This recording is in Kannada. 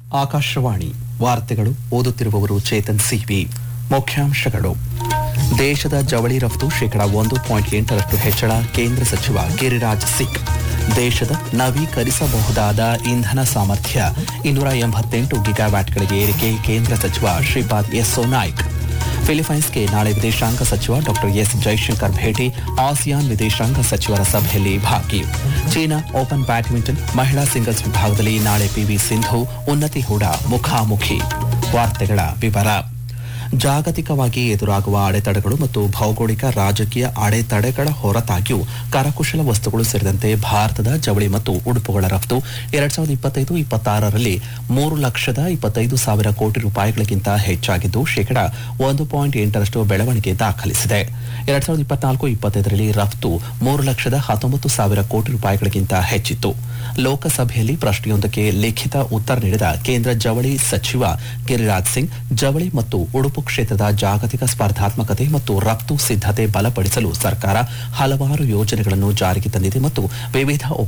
ಆಕಾಶವಾಣಿ ವಾರ್ತೆಗಳು ಓದುತ್ತಿರುವವರು ಚೇತನ್ ಸಿವಿ ಮುಖ್ಯಾಂಶಗಳು ದೇಶದ ಜವಳಿ ರಫ್ತು ಶೇಕಡ ಒಂದು ಪಾಯಿಂಟ್ ಎಂಟರಷ್ಟು ಹೆಚ್ಚಳ ಕೇಂದ್ರ ಸಚಿವ ಗಿರಿರಾಜ್ ಸಿಂಗ್ ದೇಶದ ನವೀಕರಿಸಬಹುದಾದ ಇಂಧನ ಸಾಮರ್ಥ್ಯ ಇನ್ನೂರ ಎಂಬತ್ತೆಂಟು ಗಿಗಾವ್ಯಾಟ್ಗಳಿಗೆ ಏರಿಕೆ ಕೇಂದ್ರ ಸಚಿವ ಶ್ರೀಪಾದ್ ಯೆಸ್ಸೋ ನಾಯ್ಕ್ ಫಿಲಿಪೈನ್ಸ್ಗೆ ನಾಳೆ ವಿದೇಶಾಂಗ ಸಚಿವ ಡಾಕ್ಟರ್ ಎಸ್ ಜೈಶಂಕರ್ ಭೇಟಿ ಆಸಿಯಾನ್ ವಿದೇಶಾಂಗ ಸಚಿವರ ಸಭೆಯಲ್ಲಿ ಭಾಗಿ ಚೀನಾ ಓಪನ್ ಬ್ಯಾಡ್ಮಿಂಟನ್ ಮಹಿಳಾ ಸಿಂಗಲ್ಸ್ ವಿಭಾಗದಲ್ಲಿ ನಾಳೆ ಪಿವಿ ಸಿಂಧು ಉನ್ನತಿ ಹೂಡ ಮುಖಾಮುಖಿ ವಾರ್ತೆಗಳ ವಿವರ ಜಾಗತಿಕವಾಗಿ ಎದುರಾಗುವ ಅಡೆತಡೆಗಳು ಮತ್ತು ಭೌಗೋಳಿಕ ರಾಜಕೀಯ ಅಡೆತಡೆಗಳ ಹೊರತಾಗಿಯೂ ಕರಕುಶಲ ವಸ್ತುಗಳು ಸೇರಿದಂತೆ ಭಾರತದ ಜವಳಿ ಮತ್ತು ಉಡುಪುಗಳ ರಫ್ತು ಎರಡ್ ಸಾವಿರದ ಇಪ್ಪತ್ತೈದು ಇಪ್ಪತ್ತಾರರಲ್ಲಿ ಮೂರು ಲಕ್ಷದ ಇಪ್ಪತ್ತೈದು ಸಾವಿರ ಕೋಟಿ ರೂಪಾಯಿಗಳಿಗಿಂತ ಹೆಚ್ಚಾಗಿದ್ದು ಶೇಕಡ ಒಂದು ಪಾಯಿಂಟ್ ಎಂಟರಷ್ಟು ಬೆಳವಣಿಗೆ ದಾಖಲಿಸಿದೆ ಎರಡ್ ಸಾವಿರದ ಇಪ್ಪತ್ನಾಲ್ಕು ಇಪ್ಪತ್ತೈದರಲ್ಲಿ ರಫ್ತು ಮೂರು ಲಕ್ಷದ ಹತ್ತೊಂಬತ್ತು ಸಾವಿರ ಕೋಟಿ ರೂಪಾಯಿಗಳಿಗಿಂತ ಹೆಚ್ಚಿತ್ತು ಲೋಕಸಭೆಯಲ್ಲಿ ಪ್ರಶ್ನೆಯೊಂದಕ್ಕೆ ಲಿಖಿತ ಉತ್ತರ ನೀಡಿದ ಕೇಂದ್ರ ಜವಳಿ ಸಚಿವ ಗಿರಿರಾಜ್ ಸಿಂಗ್ ಜವಳಿ ಮತ್ತು ಉಡುಪು ಕ್ಷೇತ್ರದ ಜಾಗತಿಕ ಸ್ಪರ್ಧಾತ್ಮಕತೆ ಮತ್ತು ರಫ್ತು ಸಿದ್ಧತೆ ಬಲಪಡಿಸಲು ಸರ್ಕಾರ ಹಲವಾರು ಯೋಜನೆಗಳನ್ನು ಜಾರಿಗೆ ತಂದಿದೆ ಮತ್ತು ವಿವಿಧ